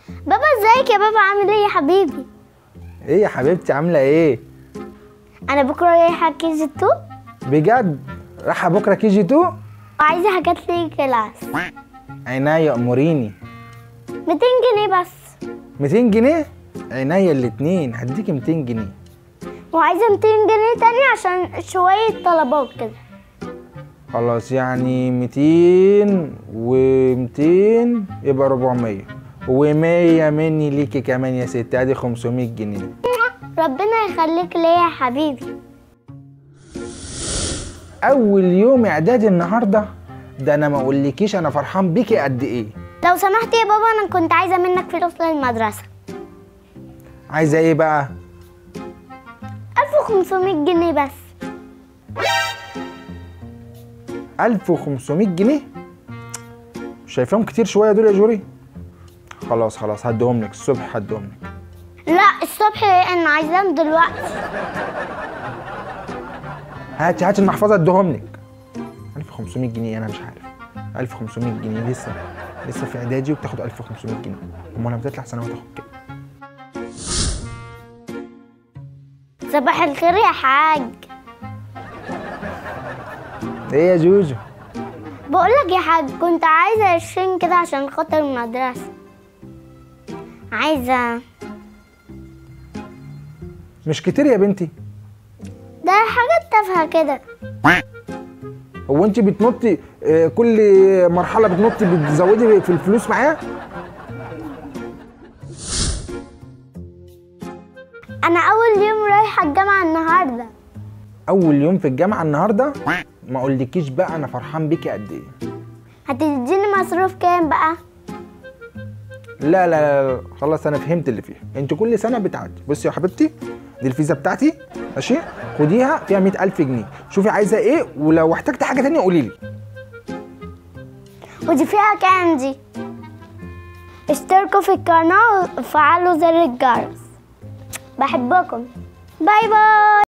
بابا ازيك يا بابا عامل ايه يا حبيبي ايه يا حبيبتي عامله ايه انا بكره رايحه كي جي 2 بجد رايحه بكره كي جي 2 وعايزه حاجات لي كلاس عينيا اموريني 200 جنيه بس 200 جنيه عينيا الاتنين هديكي 200 جنيه وعايزه 200 جنيه تاني عشان شويه طلبات كده خلاص يعني 200 و200 يبقى 400 و100 مني ليكي كمان يا ستي ادي 500 جنيه ربنا يخليك ليا يا حبيبي اول يوم اعدادي النهارده ده انا ما اقولكيش انا فرحان بيكي قد ايه لو سمحت يا بابا انا كنت عايزه منك فلوس للمدرسه عايزه ايه بقى 1500 جنيه بس 1500 جنيه شايفاهم كتير شويه دول يا جوري خلاص خلاص هديهم لك الصبح هديهم لك لا الصبح انا عايزاهم دلوقتي هاتي هاتي المحفظه اديهم لك 1500 جنيه انا مش عارف 1500 جنيه لسه لسه في اعدادي وبتاخد 1500 جنيه امال لما تطلع ثانوي تاخد كام صباح الخير يا حاج ايه يا جوجو بقول لك يا حاج كنت عايزه 20 كده عشان خاطر المدرسه عايزه مش كتير يا بنتي ده حاجات تافهه كده هو انت بتنطي آه، كل مرحله بتنطي بتزودي في الفلوس معايا انا اول يوم رايحه الجامعه النهارده اول يوم في الجامعه النهارده ما اقولكيش بقى انا فرحان بيكي قد ايه هتديني مصروف كام بقى لا لا لا لا، خلاص انا فهمت اللي فيها انت كل سنه بتعدي بصي يا حبيبتي دي الفيزا بتاعتي ماشي خديها فيها 100000 جنيه شوفي عايزه ايه ولو احتجت حاجه تانية قولي لي ودي فيها كام دي اشتركوا في القناه وفعلوا زر الجرس بحبكم باي باي